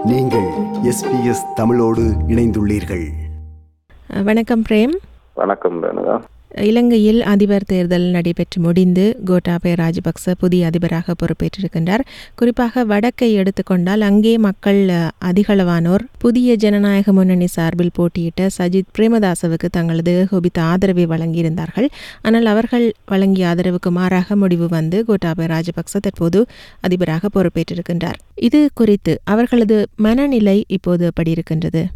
நீங்கள் எஸ்பிஎஸ் தமிழோடு இணைந்துள்ளீர்கள் வணக்கம் பிரேம் வணக்கம் ரேணுகா இலங்கையில் அதிபர் தேர்தல் நடைபெற்று முடிந்து கோட்டாபய ராஜபக்ச புதிய அதிபராக பொறுப்பேற்றிருக்கின்றார் குறிப்பாக வடக்கை எடுத்துக்கொண்டால் அங்கே மக்கள் அஹ், அதிகளவானோர் புதிய ஜனநாயக முன்னணி சார்பில் போட்டியிட்ட சஜித் பிரேமதாசவுக்கு தங்களது ஏகோபித்த ஆதரவை வழங்கியிருந்தார்கள் ஆனால் அவர்கள் வழங்கிய ஆதரவுக்கு மாறாக முடிவு வந்து கோட்டாபய ராஜபக்ச தற்போது அதிபராக பொறுப்பேற்றிருக்கின்றார் இது குறித்து அவர்களது மனநிலை இப்போது எப்படி இருக்கின்றது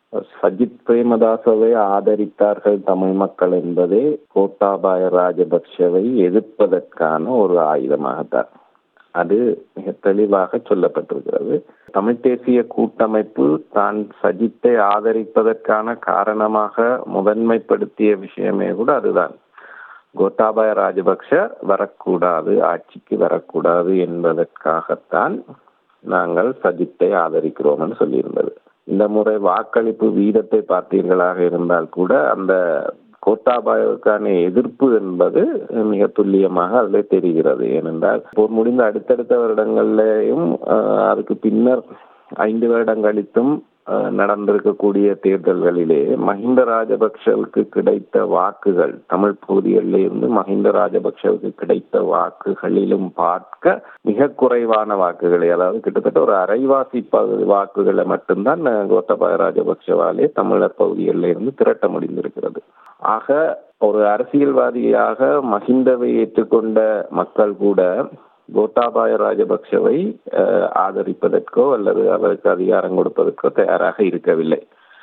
சஜித் பிரேமதாசவை ஆதரித்தார்கள் தமிழ் மக்கள் என்பதே கோட்டாபாய ராஜபக்ஷவை எதிர்ப்பதற்கான ஒரு ஆயுதமாகத்தான் அது மிக தெளிவாக சொல்லப்பட்டிருக்கிறது தமிழ் தேசிய கூட்டமைப்பு தான் சஜித்தை ஆதரிப்பதற்கான காரணமாக முதன்மைப்படுத்திய விஷயமே கூட அதுதான் கோட்டாபாய ராஜபக்ஷ வரக்கூடாது ஆட்சிக்கு வரக்கூடாது என்பதற்காகத்தான் நாங்கள் சஜித்தை ஆதரிக்கிறோம் என்று சொல்லியிருந்தது இந்த முறை வாக்களிப்பு வீதத்தை பார்த்தீர்களாக இருந்தால் கூட அந்த கோட்டாபாயவுக்கான எதிர்ப்பு என்பது மிக துல்லியமாக அதில் தெரிகிறது ஏனென்றால் போர் முடிந்த அடுத்தடுத்த வருடங்கள்லயும் அஹ், அதுக்கு பின்னர் ஐந்து வருடம் கழித்தும் அஹ், நடந்திருக்கக்கூடிய தேர்தல்களிலே மஹிந்த ராஜபக்ஷவுக்கு கிடைத்த வாக்குகள் தமிழ் பகுதிகளில் இருந்து மஹிந்த ராஜபக்ஷவுக்கு கிடைத்த வாக்குகளிலும் பார்க்க மிக குறைவான வாக்குகளை அதாவது கிட்டத்தட்ட ஒரு அரைவாசி பகுதி வாக்குகளை மட்டும்தான் அஹ், கோத்தபாய ராஜபக்ஷவாலே தமிழர் பகுதிகளில் இருந்து திரட்ட முடிந்திருக்கிறது ஆக ஒரு அரசியல்வாதியாக மஹிந்தவை ஏற்றுக்கொண்ட மக்கள் கூட கோட்டாபாய ராஜபக்ஷவை அஹ், ஆதரிப்பதற்கோ அல்லது அவருக்கு அதிகாரம் கொடுப்பதற்கோ தயாராக இருக்கவில்லை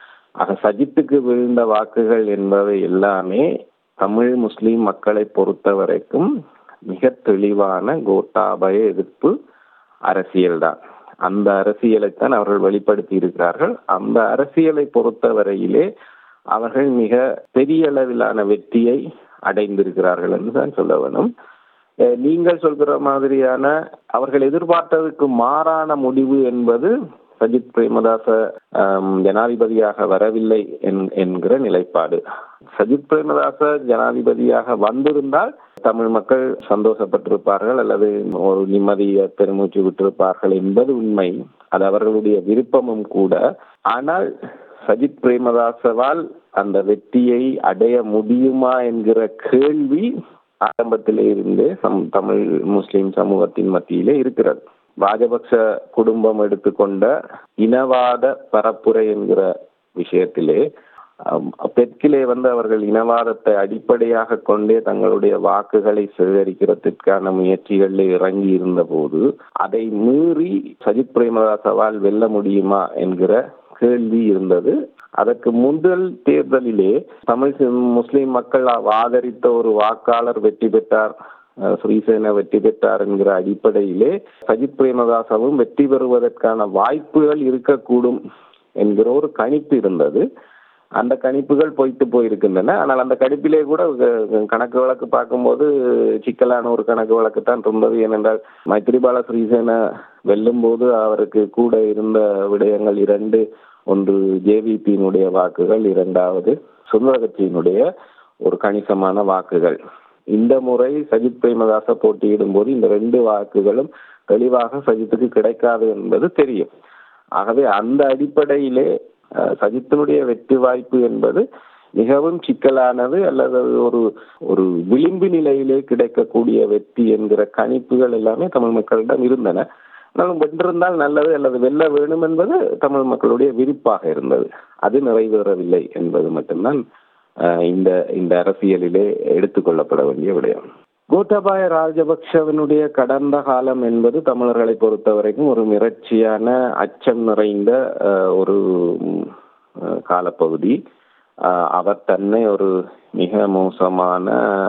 ஆக சஜித்துக்கு விழுந்த வாக்குகள் என்பவை எல்லாமே தமிழ் முஸ்லிம் மக்களை பொறுத்த வரைக்கும் மிக தெளிவான கோட்டாபய எதிர்ப்பு அரசியல்தான் அந்த அரசியலைத்தான் அவர்கள் வெளிப்படுத்தி இருக்கிறார்கள் அந்த அரசியலை பொறுத்தவரையிலே அவர்கள் மிக பெரிய அளவிலான வெற்றியை அடைந்திருக்கிறார்கள் என்று தான் சொல்ல வேணும் அஹ் நீங்கள் சொல்கிற மாதிரியான அவர்கள் எதிர்பார்த்ததுக்கு மாறான முடிவு என்பது சஜித் பிரேமதாச ஆம், ஜனாதிபதியாக வரவில்லை என்- என்கிற நிலைப்பாடு சஜித் பிரேமதாச ஜனாதிபதியாக வந்திருந்தால் தமிழ் மக்கள் சந்தோஷப்பட்டிருப்பார்கள் அல்லது ஒரு நிம்மதியை பெருமூச்சு விட்டிருப்பார்கள் என்பது உண்மை அது அவர்களுடைய விருப்பமும் கூட ஆனால் சஜித் பிரேமதாசவால் அந்த வெற்றியை அடைய முடியுமா என்கிற கேள்வி ஆரம்பத்திலே இருந்தே சம் தமிழ் முஸ்லிம் சமூகத்தின் மத்தியிலே இருக்கிறது ராஜபக்ச குடும்பம் எடுத்துக்கொண்ட இனவாத பரப்புரை என்கிற விஷயத்திலே அம், தெற்கிலே வந்து அவர்கள் இனவாதத்தை அடிப்படையாக கொண்டே தங்களுடைய வாக்குகளை சேகரிக்கிறதுக்கான முயற்சிகளில் இறங்கி இருந்தபோது அதை மீறி சஜித் பிரேமதாசவால் வெல்ல முடியுமா என்கிற கேள்வி இருந்தது அதற்கு முதல் தேர்தலிலே தமிழ் சி- முஸ்லிம் மக்கள் ஆதரித்த ஒரு வாக்காளர் வெற்றி பெற்றார் அஹ், ஸ்ரீசேன வெற்றி பெற்றார் என்கிற அடிப்படையிலே சஜித் பிரேமதாசவும் வெற்றி பெறுவதற்கான வாய்ப்புகள் இருக்கக்கூடும் என்கிற ஒரு கணிப்பு இருந்தது அந்த கணிப்புகள் பொய்த்து போயிருக்கின்றன ஆனால் அந்த கணிப்பிலே கூட அஹ், கணக்கு வழக்கு பார்க்கும்போது சிக்கலான ஒரு கணக்கு வழக்கு தான் இருந்தது ஏனென்றால் மைத்ரிபால ஸ்ரீசேன வெல்லும் போது அவருக்கு கூட இருந்த விடயங்கள் இரண்டு ஒன்று ஜேவிபியினுடைய வாக்குகள் இரண்டாவது சுதந்திர கட்சியினுடைய ஒரு கணிசமான வாக்குகள் இந்த முறை சஜித் பிரேமதாச போட்டியிடும் போது இந்த ரெண்டு வாக்குகளும் தெளிவாக சஜித்துக்கு கிடைக்காது என்பது தெரியும் ஆகவே அந்த அடிப்படையிலே அஹ், சஜித்தினுடைய வெற்றி வாய்ப்பு என்பது மிகவும் சிக்கலானது அல்லது அது ஒரு ஒரு விளிம்பு நிலையிலே கிடைக்கக்கூடிய வெற்றி என்கிற கணிப்புகள் எல்லாமே தமிழ் மக்களிடம் இருந்தன ஆனாலும் வென்றிருந்தால் நல்லது அல்லது வெல்ல வேணும் என்பது தமிழ் மக்களுடைய விருப்பாக இருந்தது அது நிறைவேறவில்லை என்பது மட்டும்தான் அஹ், இந்த இந்த அரசியலிலே எடுத்துக்கொள்ளப்பட வேண்டிய விடயம் கோட்டாபாய ராஜபக்ஷவனுடைய கடந்த காலம் என்பது தமிழர்களை பொறுத்த வரைக்கும் ஒரு மிரட்சியான அச்சம் நிறைந்த அஹ், ஒரு ம், அஹ், காலப்பகுதி அஹ், அவர் தன்னை ஒரு மிக மோசமான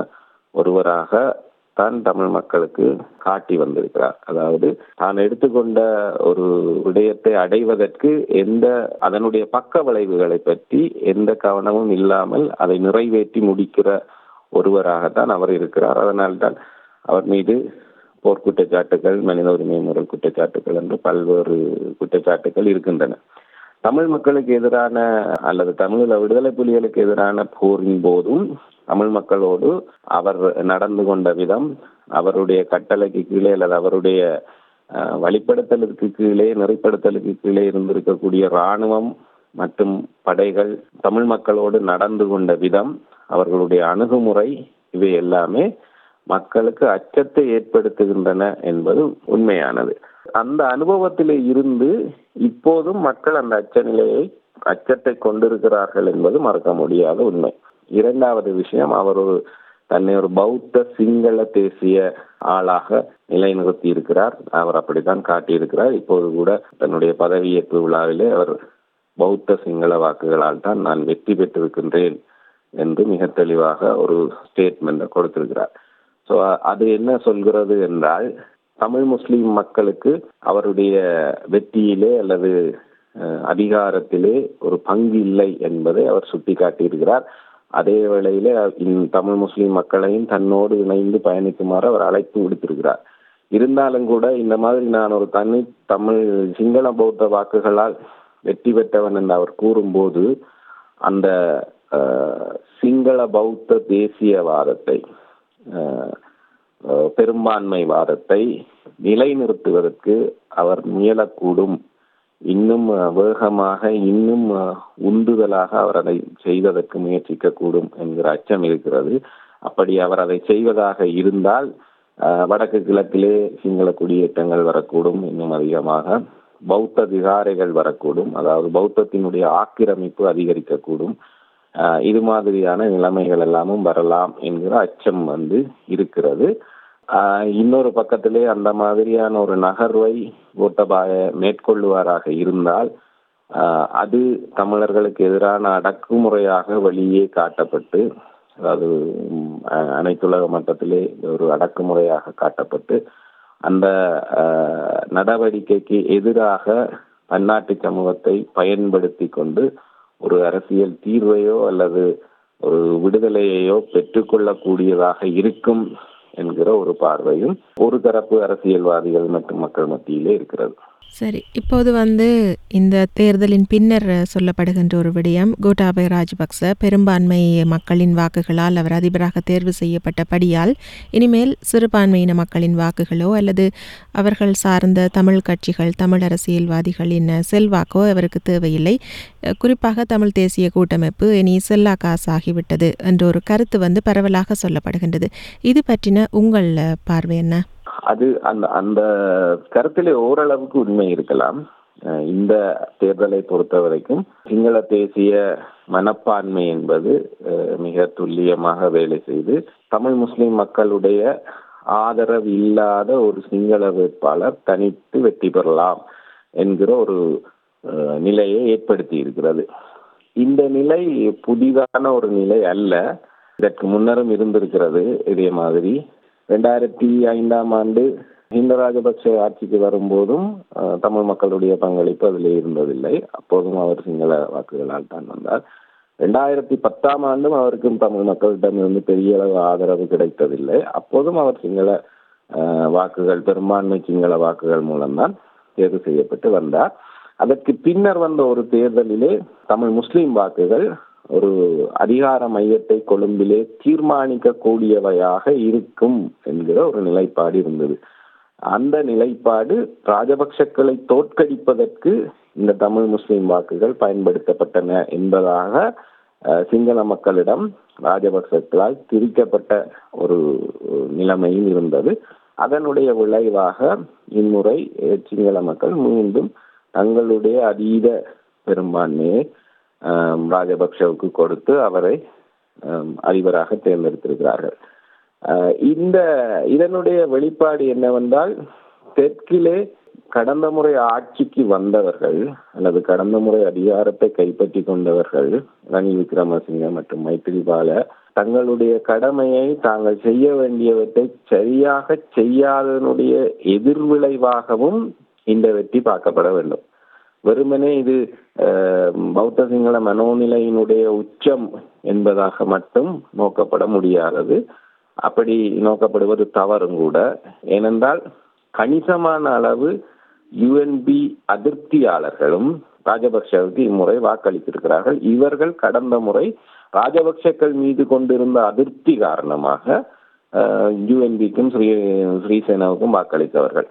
ஒருவராக தான் தமிழ் மக்களுக்கு காட்டி வந்திருக்கிறார் அதாவது தான் எடுத்துக்கொண்ட ஒரு விடயத்தை அடைவதற்கு எந்த அதனுடைய பக்க விளைவுகளை பற்றி எந்த கவனமும் இல்லாமல் அதை நிறைவேற்றி முடிக்கிற ஒருவராகத்தான் அவர் இருக்கிறார் அதனால்தான் அவர் மீது போர் குற்றச்சாட்டுகள் மனித உரிமை முறை குற்றச்சாட்டுகள் என்று பல்வேறு குற்றச்சாட்டுகள் இருக்கின்றன தமிழ் மக்களுக்கு எதிரான அல்லது தமிழ் விடுதலை புலிகளுக்கு எதிரான போரின் போதும் தமிழ் மக்களோடு அவர் நடந்து கொண்ட விதம் அவருடைய கட்டளைக்கு கீழே அல்லது அவருடைய அஹ், வழிப்படுத்தலுக்கு கீழே நெறிப்படுத்தலுக்கு கீழே இருந்திருக்கக்கூடிய இராணுவம் மற்றும் படைகள் தமிழ் மக்களோடு நடந்து கொண்ட விதம் அவர்களுடைய அணுகுமுறை இவை எல்லாமே மக்களுக்கு அச்சத்தை ஏற்படுத்துகின்றன என்பது உண்மையானது அந்த அனுபவத்திலே இருந்து இப்போதும் மக்கள் அந்த அச்ச நிலையை அச்சத்தை கொண்டிருக்கிறார்கள் என்பது மறக்க முடியாத உண்மை இரண்டாவது விஷயம் அவர் ஒரு தன்னை ஒரு பௌத்த சிங்கள தேசிய ஆளாக நிலைநிறுத்தி இருக்கிறார் அவர் அப்படித்தான் காட்டியிருக்கிறார் இப்போது கூட தன்னுடைய பதவியேற்பு விழாவிலே அவர் பௌத்த சிங்கள வாக்குகளால் தான் நான் வெற்றி பெற்றிருக்கின்றேன் என்று மிக தெளிவாக ஒரு ஸ்டேட்மெண்ட் கொடுத்திருக்கிறார் ஸோ அது என்ன சொல்கிறது என்றால் தமிழ் முஸ்லிம் மக்களுக்கு அவருடைய வெற்றியிலே அல்லது அஹ், அதிகாரத்திலே ஒரு பங்கு இல்லை என்பதை அவர் சுட்டிக்காட்டியிருக்கிறார் அதே வேளையிலே இந் தமிழ் முஸ்லிம் மக்களையும் தன்னோடு இணைந்து பயணிக்குமாறு அவர் அழைப்பு விடுத்திருக்கிறார் இருந்தாலும் கூட இந்த மாதிரி நான் ஒரு தனி தமிழ் சிங்கள பௌத்த வாக்குகளால் வெற்றி பெற்றவன் என்று அவர் கூறும்போது அந்த அஹ், சிங்கள பௌத்த தேசியவாதத்தை அஹ், அஹ், பெரும்பான்மைவாதத்தை நிலைநிறுத்துவதற்கு அவர் முயலக்கூடும் இன்னும் அஹ், வேகமாக இன்னும் அஹ், உந்துதலாக அவர் அதை செய்வதற்கு முயற்சிக்க கூடும் என்கிற அச்சம் இருக்கிறது அப்படி அவர் அதை செய்வதாக இருந்தால் அஹ், வடக்கு கிழக்கிலே சிங்கள குடியேற்றங்கள் வரக்கூடும் இன்னும் அதிகமாக பௌத்த விகாரைகள் வரக்கூடும் அதாவது பௌத்தத்தினுடைய ஆக்கிரமிப்பு அதிகரிக்கக்கூடும் அஹ், இது மாதிரியான நிலைமைகள் எல்லாமும் வரலாம் என்கிற அச்சம் வந்து இருக்கிறது ஆஹ் இன்னொரு பக்கத்திலே அந்த மாதிரியான ஒரு நகர்வை கோட்டபாய மேற்கொள்ளுவாராக இருந்தால் ஆஹ் அது தமிழர்களுக்கு எதிரான அடக்குமுறையாக வெளியே காட்டப்பட்டு அதாவது உம், அஹ், அனைத்துலக மட்டத்திலே ஒரு அடக்குமுறையாக காட்டப்பட்டு அந்த ஆஹ், நடவடிக்கைக்கு எதிராக பன்னாட்டு சமூகத்தை பயன்படுத்தி கொண்டு ஒரு அரசியல் தீர்வையோ அல்லது ஒரு விடுதலையையோ பெற்றுக்கொள்ளக்கூடியதாக இருக்கும் என்கிற ஒரு பார்வையும் ஒரு தரப்பு அரசியல்வாதிகள் மற்றும் மக்கள் மத்தியிலே இருக்கிறது சரி இப்போது வந்து இந்த தேர்தலின் பின்னர் சொல்லப்படுகின்ற ஒரு விடயம் கோட்டாபய ராஜபக்ச பெரும்பான்மை மக்களின் வாக்குகளால் அவர் அதிபராக தேர்வு செய்யப்பட்டபடியால் இனிமேல் சிறுபான்மையின மக்களின் வாக்குகளோ அல்லது அவர்கள் சார்ந்த தமிழ் கட்சிகள் தமிழ் அரசியல்வாதிகளின் செல்வாக்கோ அவருக்கு தேவையில்லை அஹ் குறிப்பாக தமிழ் தேசிய கூட்டமைப்பு இனி செல்லா காசாகிவிட்டது என்ற ஒரு கருத்து வந்து பரவலாக சொல்லப்படுகின்றது இது பற்றின உங்கள் அஹ், பார்வை என்ன அது அந்த அந்த கருத்திலே ஓரளவுக்கு உண்மை இருக்கலாம் அஹ் இந்த தேர்தலை பொறுத்த வரைக்கும் சிங்கள தேசிய மனப்பான்மை என்பது அஹ், மிக துல்லியமாக வேலை செய்து தமிழ் முஸ்லிம் மக்களுடைய ஆதரவு இல்லாத ஒரு சிங்கள வேட்பாளர் தனித்து வெற்றி பெறலாம் என்கிற ஒரு அஹ், நிலையை ஏற்படுத்தி இருக்கிறது இந்த நிலை புதிதான ஒரு நிலை அல்ல இதற்கு முன்னரும் இருந்திருக்கிறது இதே மாதிரி ரெண்டாயிரத்தி ஐந்தாம் ஆண்டு ஹிந்த ராஜபக்ச ஆட்சிக்கு வரும்போதும் அஹ், தமிழ் மக்களுடைய பங்களிப்பு அதில் இருந்ததில்லை அப்போதும் அவர் சிங்கள வாக்குகளால் தான் வந்தார் ரெண்டாயிரத்தி பத்தாம் ஆண்டும் அவருக்கும் தமிழ் மக்களிடமிருந்து பெரிய அளவு ஆதரவு கிடைத்ததில்லை அப்போதும் அவர் சிங்கள அஹ், வாக்குகள் பெரும்பான்மை சிங்கள வாக்குகள் மூலம்தான் தேர்வு செய்யப்பட்டு வந்தார் அதற்கு பின்னர் வந்த ஒரு தேர்தலிலே தமிழ் முஸ்லிம் வாக்குகள் ஒரு அதிகார மையத்தை கொழும்பிலே தீர்மானிக்க கூடியவையாக இருக்கும் என்கிற ஒரு நிலைப்பாடு இருந்தது அந்த நிலைப்பாடு ராஜபக்சக்களை தோற்கடிப்பதற்கு இந்த தமிழ் முஸ்லிம் வாக்குகள் பயன்படுத்தப்பட்டன என்பதாக அஹ், சிங்கள மக்களிடம் ராஜபக்சக்களால் திரிக்கப்பட்ட ஒரு நிலைமையும் இருந்தது அதனுடைய விளைவாக இம்முறை அஹ், சிங்கள மக்கள் மீண்டும் தங்களுடைய அதீத பெரும்பான்மையை ஆம், ராஜபக்சவுக்கு கொடுத்து அவரை ஆம், அதிபராக தேர்ந்தெடுத்திருக்கிறார்கள் ஆஹ், இந்த இதனுடைய வெளிப்பாடு என்னவென்றால் தெற்கிலே கடந்த முறை ஆட்சிக்கு வந்தவர்கள் அல்லது கடந்த முறை அதிகாரத்தை கைப்பற்றி கொண்டவர்கள் ரணில் விக்ரமசிங்க மற்றும் மைத்திரிபால தங்களுடைய கடமையை தாங்கள் செய்ய வேண்டியவற்றை சரியாக செய்யாததனுடைய எதிர்விளைவாகவும் இந்த வெற்றி பார்க்கப்பட வேண்டும் வெறுமனே இது அஹ், பௌத்த சிங்கள மனோநிலையினுடைய உச்சம் என்பதாக மட்டும் நோக்கப்பட முடியாதது அப்படி நோக்கப்படுவது தவறும் கூட ஏனென்றால் கணிசமான அளவு யுஎன்பி அதிருப்தியாளர்களும் ராஜபக்சவுக்கு இம்முறை வாக்களித்திருக்கிறார்கள் இவர்கள் கடந்த முறை ராஜபக்சக்கள் மீது கொண்டிருந்த அதிருப்தி காரணமாக யுஎன்பிக்கும் ஸ்ரீ ஸ்ரீசேனாவுக்கும் வாக்களித்தவர்கள்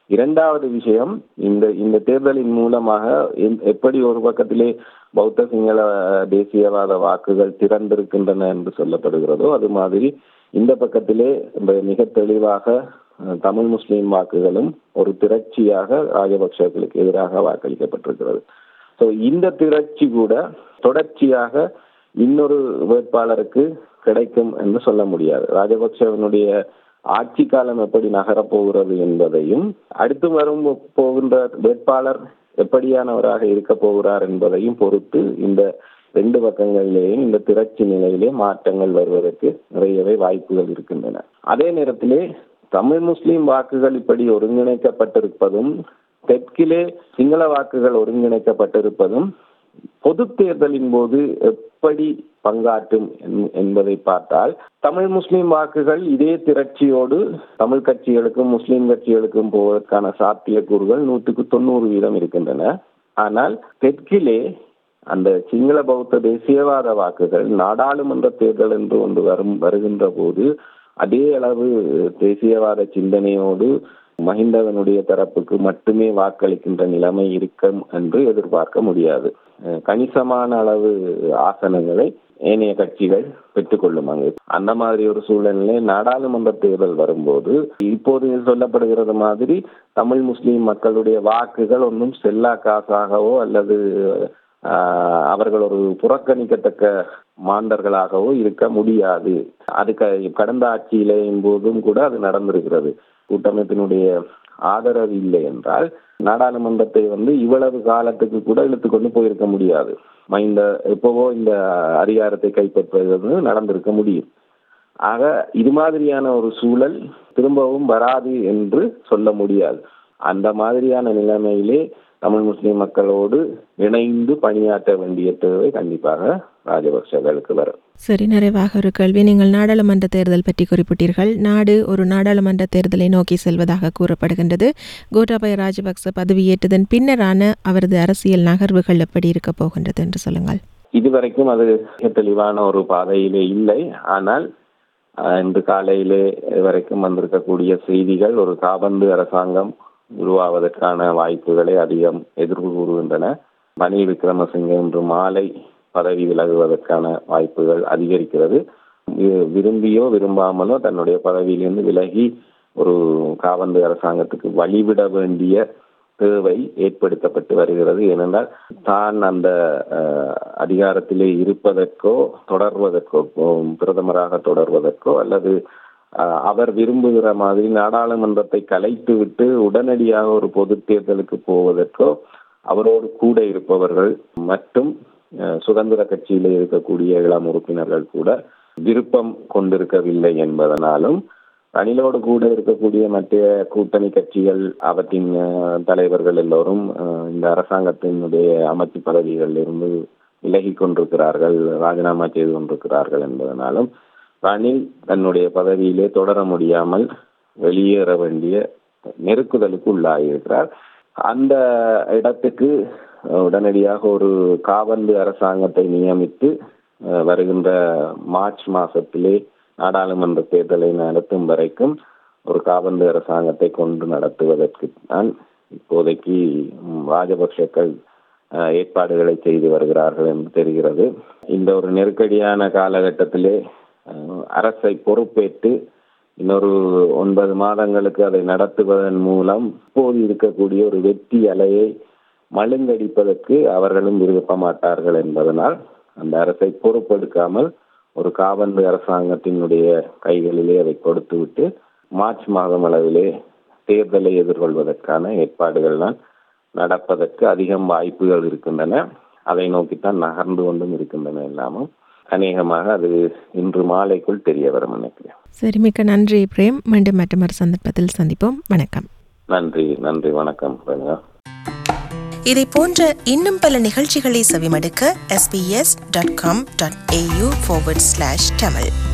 இரண்டாவது விஷயம் இந்த இந்த தேர்தலின் மூலமாக எந்- எப்படி ஒரு பக்கத்திலே பௌத்த சிங்கள தேசியவாத வாக்குகள் திறந்திருக்கின்றன என்று சொல்லப்படுகிறதோ அது மாதிரி இந்த பக்கத்திலே இந்த மிக தெளிவாக அஹ், தமிழ் முஸ்லிம் வாக்குகளும் ஒரு திரட்சியாக ராஜபக்சர்களுக்கு எதிராக வாக்களிக்கப்பட்டிருக்கிறது ஸோ இந்த திரட்சி கூட தொடர்ச்சியாக இன்னொரு வேட்பாளருக்கு கிடைக்கும் என்று சொல்ல முடியாது ராஜபக்சவனுடைய ஆட்சி காலம் எப்படி நகரப் போகிறது என்பதையும் அடுத்து வரும் போகின்ற வேட்பாளர் எப்படியானவராக இருக்க போகிறார் என்பதையும் பொறுத்து இந்த ரெண்டு பக்கங்களிலேயும் இந்த திரட்சி நிலையிலே மாற்றங்கள் வருவதற்கு நிறையவே வாய்ப்புகள் இருக்கின்றன அதே நேரத்திலே தமிழ் முஸ்லிம் வாக்குகள் இப்படி ஒருங்கிணைக்கப்பட்டிருப்பதும் தெற்கிலே சிங்கள வாக்குகள் ஒருங்கிணைக்கப்பட்டிருப்பதும் பொது தேர்தலின் போது எப்படி பங்காற்றும் என்- என்பதை பார்த்தால் தமிழ் முஸ்லிம் வாக்குகள் இதே திரட்சியோடு தமிழ் கட்சிகளுக்கும் முஸ்லிம் கட்சிகளுக்கும் போவதற்கான சாத்தியக்கூறுகள் நூற்றுக்கு தொண்ணூறு வீதம் இருக்கின்றன ஆனால் தெற்கிலே அந்த சிங்கள பௌத்த தேசியவாத வாக்குகள் நாடாளுமன்ற தேர்தல் என்று ஒன்று வரும் வருகின்ற போது அதே அளவு தேசியவாத சிந்தனையோடு மஹிந்தவனுடைய தரப்புக்கு மட்டுமே வாக்களிக்கின்ற நிலைமை இருக்கும் என்று எதிர்பார்க்க முடியாது அஹ் கணிசமான அளவு ஆசனங்களை ஏனைய கட்சிகள் பெற்றுக்கொள்ளும் அங்கு அந்த மாதிரி ஒரு சூழ்நிலை நாடாளுமன்ற தேர்தல் வரும்போது இப்போது சொல்லப்படுகிறது மாதிரி தமிழ் முஸ்லிம் மக்களுடைய வாக்குகள் ஒன்றும் செல்லா காசாகவோ அல்லது ஆஹ், அவர்கள் ஒரு புறக்கணிக்கத்தக்க மாந்தர்களாகவோ இருக்க முடியாது அது க- கடந்த ஆட்சியிலேயும் போதும் கூட அது நடந்திருக்கிறது கூட்டமைப்பினுடைய ஆதரவு இல்லை என்றால் நாடாளுமன்றத்தை வந்து இவ்வளவு காலத்துக்கு கூட இழுத்து கொண்டு போயிருக்க முடியாது மைந்த எப்பவோ இந்த அதிகாரத்தை கைப்பற்றுவது வந்து நடந்திருக்க முடியும் ஆக இது மாதிரியான ஒரு சூழல் திரும்பவும் வராது என்று சொல்ல முடியாது அந்த மாதிரியான நிலைமையிலே தமிழ் முஸ்லிம் மக்களோடு இணைந்து பணியாற்ற வேண்டிய தேவை கண்டிப்பாக ராஜபக்சர்களுக்கு வரும் சரி நிறைவாக ஒரு கேள்வி நீங்கள் நாடாளுமன்ற தேர்தல் பற்றி குறிப்பிட்டீர்கள் நாடு ஒரு நாடாளுமன்ற தேர்தலை நோக்கி செல்வதாக கூறப்படுகின்றது கோட்டாபய ராஜபக்ச பதவியேற்றதன் பின்னரான அவரது அரசியல் நகர்வுகள் எப்படி இருக்க போகின்றது என்று சொல்லுங்கள் இதுவரைக்கும் அது மிக தெளிவான ஒரு பாதையிலே இல்லை ஆனால் ஆஹ், இன்று காலையிலே வரைக்கும் வந்திருக்கக்கூடிய செய்திகள் ஒரு காபந்து அரசாங்கம் உருவாவதற்கான வாய்ப்புகளை அதிகம் எதிர்ப்பு கூறுகின்றன ரணில் விக்ரமசிங்கே இன்று மாலை பதவி விலகுவதற்கான வாய்ப்புகள் அதிகரிக்கிறது வி- விரும்பியோ விரும்பாமலோ தன்னுடைய பதவியிலிருந்து விலகி ஒரு காபந்து அரசாங்கத்துக்கு வழிவிட வேண்டிய தேவை ஏற்படுத்தப்பட்டு வருகிறது ஏனென்றால் தான் அந்த அஹ், அதிகாரத்திலே இருப்பதற்கோ தொடர்வதற்கோ உம், பிரதமராக தொடர்வதற்கோ அல்லது அஹ், அவர் விரும்புகிற மாதிரி நாடாளுமன்றத்தை கலைத்து விட்டு உடனடியாக ஒரு பொது தேர்தலுக்கு போவதற்கோ அவரோடு கூட இருப்பவர்கள் மற்றும் அஹ், சுதந்திர கட்சியிலே இருக்கக்கூடிய இளம் உறுப்பினர்கள் கூட விருப்பம் கொண்டிருக்கவில்லை என்பதனாலும் ரணிலோடு கூட இருக்கக்கூடிய மற்ற கூட்டணி கட்சிகள் அவற்றின் அஹ், தலைவர்கள் எல்லோரும் அஹ், இந்த அரசாங்கத்தினுடைய அமைச்சு பதவிகளில் இருந்து விலகி கொண்டிருக்கிறார்கள் ராஜினாமா செய்து கொண்டிருக்கிறார்கள் என்பதனாலும் ரணில் தன்னுடைய பதவியிலே தொடர முடியாமல் வெளியேற வேண்டிய நெருக்குதலுக்கு உள்ளாகியிருக்கிறார் அந்த இடத்துக்கு அஹ், உடனடியாக ஒரு காவந்து அரசாங்கத்தை நியமித்து அஹ், வருகின்ற மார்ச் மாசத்திலே நாடாளுமன்ற தேர்தலை நடத்தும் வரைக்கும் ஒரு காபந்து அரசாங்கத்தை கொண்டு நடத்துவதற்கு தான் இப்போதைக்கு ம், ராஜபக்ஷக்கள் அஹ், ஏற்பாடுகளை செய்து வருகிறார்கள் என்று தெரிகிறது இந்த ஒரு நெருக்கடியான காலகட்டத்திலே அஹ், அரசை பொறுப்பேற்று இன்னொரு ஒன்பது மாதங்களுக்கு அதை நடத்துவதன் மூலம் இப்போது இருக்கக்கூடிய ஒரு வெற்றி அலையை மழுங்கடிப்பதற்கு அவர்களும் விரும்ப மாட்டார்கள் என்பதனால் அந்த அரசை பொறுப்பெடுக்காமல் ஒரு காபந்து அரசாங்கத்தினுடைய கைகளிலே அதை கொடுத்துவிட்டு மார்ச் மாதம் அளவிலே தேர்தலை எதிர்கொள்வதற்கான ஏற்பாடுகள் தான் நடப்பதற்கு அதிகம் வாய்ப்புகள் இருக்கின்றன அதை நோக்கித்தான் நகர்ந்து கொண்டும் இருக்கின்றன எல்லாமும் அநேகமாக அது இன்று மாலைக்குள் தெரிய வரும் நினைக்கிறேன் சரி மிக்க நன்றி பிரேம் மீண்டும் மற்றொரு சந்தர்ப்பத்தில் சந்திப்போம் வணக்கம் நன்றி நன்றி வணக்கம் ரங்கா இதை போன்ற இன்னும் பல நிகழ்ச்சிகளை செவிமடுக்க sbs.com.au forward slash tamil